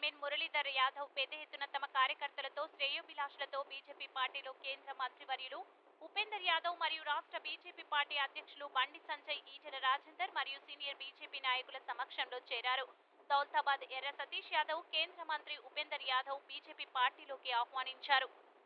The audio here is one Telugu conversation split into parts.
చైర్మన్ మురళీధర్ యాదవ్ పెద్ద ఎత్తున తమ కార్యకర్తలతో శ్రేయోభిలాషులతో బీజేపీ పార్టీలో కేంద్ర మంత్రివర్యులు ఉపేందర్ యాదవ్ మరియు రాష్ట్ర బీజేపీ పార్టీ అధ్యక్షులు బండి సంజయ్ ఈటెల రాజేందర్ మరియు సీనియర్ బీజేపీ నాయకుల సమక్షంలో చేరారు దౌలతాబాద్ ఎర్ర సతీష్ యాదవ్ కేంద్ర మంత్రి ఉపేందర్ యాదవ్ బీజేపీ పార్టీలోకి ఆహ్వానించారు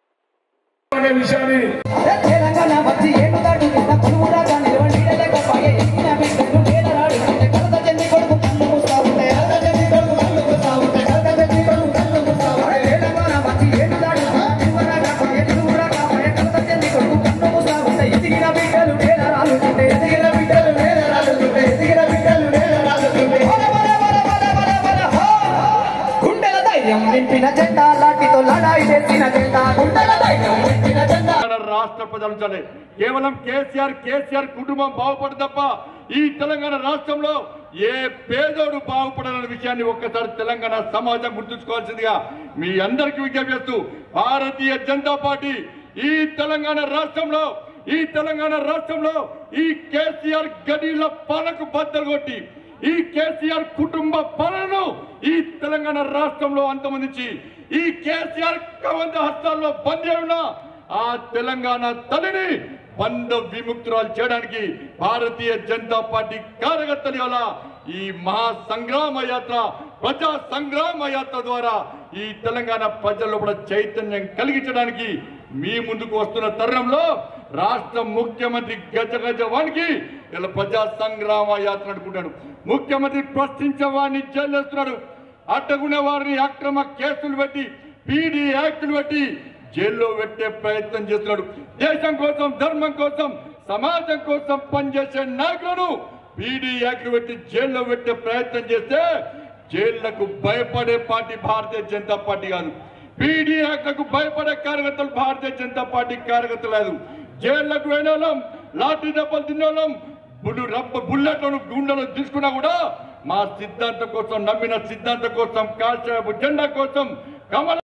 అనే విషయాన్ని తెలంగాణ వచ్చి ఏనుగాడు నిన్న కొనుగోలుగా నిలబడి లేకపోయే ఎక్కిన బిడ్డలు నేలరాడు కలత చెంది కొడుకు కళ్ళు మూస్తా ఉంటే కలత చెంది కొడుకు కళ్ళు మూస్తా ఉంటే కలత చెంది కొడుకు కళ్ళు మూస్తా ఉంటే తెలంగాణ వచ్చి ఏనుగాడు నిన్న కాకపోయే కొనుగోలుగా కాకపోయే కలత చెంది కొడుకు కళ్ళు మూస్తా ఉంటే ఎదిగిన బిడ్డలు నేలరాలుతుంటే ఎదిగిన బిడ్డలు నేలరాలుతుంటే ఎదిగిన బిడ్డలు నేలరాలుతుంటే బల బల బల బల బల బల హో! గుండెల ధైర్యం నింపిన జెండా లాఠీతో లడాయి చేసిన జెండా గుండెల ధైర్యం నింపిన జెండా తెలంగాణ రాష్ట్ర ప్రజలు కేవలం కేసీఆర్ కేసీఆర్ కుటుంబం బాగుపడు తప్ప ఈ తెలంగాణ రాష్ట్రంలో ఏ పేదోడు బాగుపడాలనే విషయాన్ని ఒక్కసారి తెలంగాణ సమాజం గుర్తుంచుకోవాల్సిందిగా మీ అందరికీ విజ్ఞప్తి చేస్తూ భారతీయ జనతా పార్టీ ఈ తెలంగాణ రాష్ట్రంలో ఈ తెలంగాణ రాష్ట్రంలో ఈ కేసీఆర్ గడిల పాలకు బద్దలు కొట్టి ఈ కేసీఆర్ కుటుంబ పాలనను ఈ తెలంగాణ రాష్ట్రంలో అంతమందించి ఈ కేసీఆర్ కవంద హస్తాల్లో బందీ ఉన్న ఆ తెలంగాణ తల్లిని బంధ విముక్తురాలు చేయడానికి భారతీయ జనతా పార్టీ కార్యకర్తల వల్ల ఈ మహా సంగ్రామ యాత్ర ప్రజా సంగ్రామ యాత్ర ద్వారా ఈ తెలంగాణ ప్రజల్లో కూడా చైతన్యం కలిగించడానికి మీ ముందుకు వస్తున్న తరుణంలో రాష్ట్ర ముఖ్యమంత్రి గజ గజ వానికి ఇలా ప్రజా సంగ్రామ యాత్ర అనుకుంటాడు ముఖ్యమంత్రి ప్రశ్నించే వారిని జైలేస్తున్నాడు అడ్డగునే వారిని అక్రమ కేసులు పెట్టి పీడీ యాక్టులు పెట్టి జైల్లో పెట్టే ప్రయత్నం చేస్తున్నాడు దేశం కోసం ధర్మం కోసం సమాజం కోసం పనిచేసే నాయకులను పీడీ యాక్టులు పెట్టి జైల్లో పెట్టే ప్రయత్నం చేస్తే జైళ్లకు భయపడే పార్టీ భారతీయ జనతా పార్టీ కాదు పీడీ యాక్ట్లకు భయపడే కార్యకర్తలు భారతీయ జనతా పార్టీ కార్యకర్తలు లేదు జైళ్లకు వెళ్ళాం లాఠీ దెబ్బలు తిన్నాం బుడు రబ్బ బుల్లెట్లను గుండెలను తీసుకున్నా కూడా మా సిద్ధాంతం కోసం నమ్మిన సిద్ధాంతం కోసం కాల్చేపు జెండా కోసం కమల